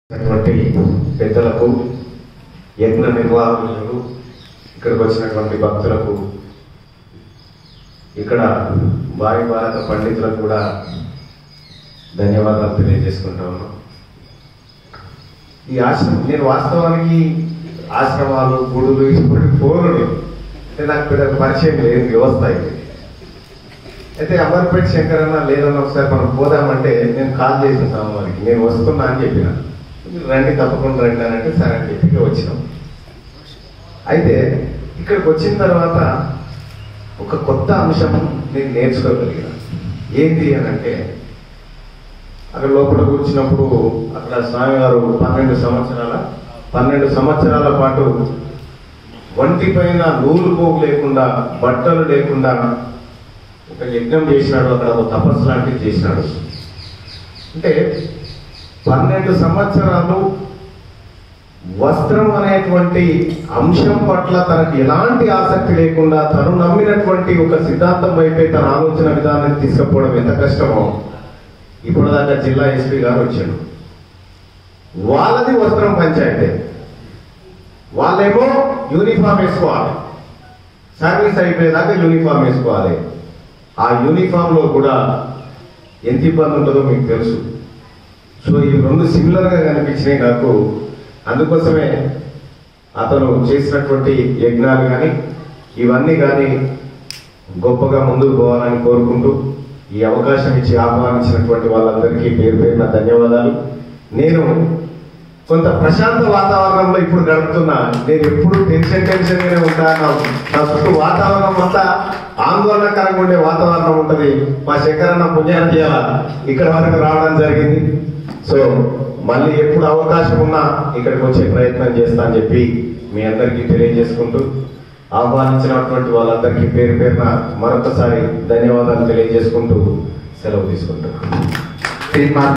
ఉన్నటువంటి పెద్దలకు యజ్ఞ నిర్వాహకులు ఇక్కడికి వచ్చినటువంటి భక్తులకు ఇక్కడ వారి భారత పండితులకు కూడా ధన్యవాదాలు తెలియజేసుకుంటా ఉన్నాం ఈ ఆశ్రమం నేను వాస్తవానికి ఆశ్రమాలు గుడులు ఇటువంటి పోరుడు అంటే నాకు పెద్ద పరిచయం లేదు వ్యవస్థ ఇది అయితే అమర్పేట శంకరన్న లేదన్న ఒకసారి మనం పోదామంటే నేను కాల్ చేసి ఉంటాను వారికి నేను వస్తున్నా అని చెప్పిన మీరు రండి తప్పకుండా రండి అని అంటే సరే అని చెప్పి ఇక వచ్చినాం అయితే ఇక్కడికి వచ్చిన తర్వాత ఒక కొత్త అంశం నేను నేర్చుకోగలిగిన ఏంటి అని అంటే అక్కడ లోపల కూర్చున్నప్పుడు అక్కడ స్వామివారు పన్నెండు సంవత్సరాల పన్నెండు సంవత్సరాల పాటు ఒంటి పైన నూలు పోగు లేకుండా బట్టలు లేకుండా ఒక యజ్ఞం చేసినాడు అక్కడ ఒక తపస్సు లాంటిది చేసినాడు అంటే పన్నెండు సంవత్సరాలు వస్త్రం అనేటువంటి అంశం పట్ల తనకు ఎలాంటి ఆసక్తి లేకుండా తను నమ్మినటువంటి ఒక సిద్ధాంతం వైపే తన ఆలోచన విధానాన్ని తీసుకుపోవడం ఎంత కష్టమో ఇప్పుడు దాకా జిల్లా ఎస్పీ గారు వచ్చాడు వాళ్ళది వస్త్రం పంచాయతీ వాళ్ళేమో యూనిఫామ్ వేసుకోవాలి సర్వీస్ అయిపోయేదాకా యూనిఫామ్ వేసుకోవాలి ఆ యూనిఫామ్ లో కూడా ఎంత ఇబ్బంది ఉంటుందో మీకు తెలుసు సో ఈ రెండు సిమిలర్ గా కనిపించినాయి నాకు అందుకోసమే అతను చేసినటువంటి యజ్ఞాలు కానీ ఇవన్నీ కానీ గొప్పగా ముందుకు పోవాలని కోరుకుంటూ ఈ అవకాశం ఇచ్చి ఆహ్వానించినటువంటి వాళ్ళందరికీ పేరు పేరున ధన్యవాదాలు నేను కొంత ప్రశాంత వాతావరణంలో ఇప్పుడు గడుపుతున్నా నేను ఎప్పుడు టెన్షన్ టెన్షన్ గానే ఉంటా నా నా చుట్టూ వాతావరణం అంతా ఆందోళనకరంగా ఉండే వాతావరణం ఉంటది మా శంకరన్న పుణ్యాన్ని చేయాల ఇక్కడ వరకు రావడం జరిగింది సో మళ్ళీ ఎప్పుడు అవకాశం ఉన్నా ఇక్కడికి వచ్చే ప్రయత్నం చేస్తా అని చెప్పి మీ అందరికీ తెలియజేసుకుంటూ ఆహ్వానించినటువంటి వాళ్ళందరికీ పేరు పేరున మరొకసారి ధన్యవాదాలు తెలియజేసుకుంటూ సెలవు తీసుకుంటున్నాను శ్రీమాన్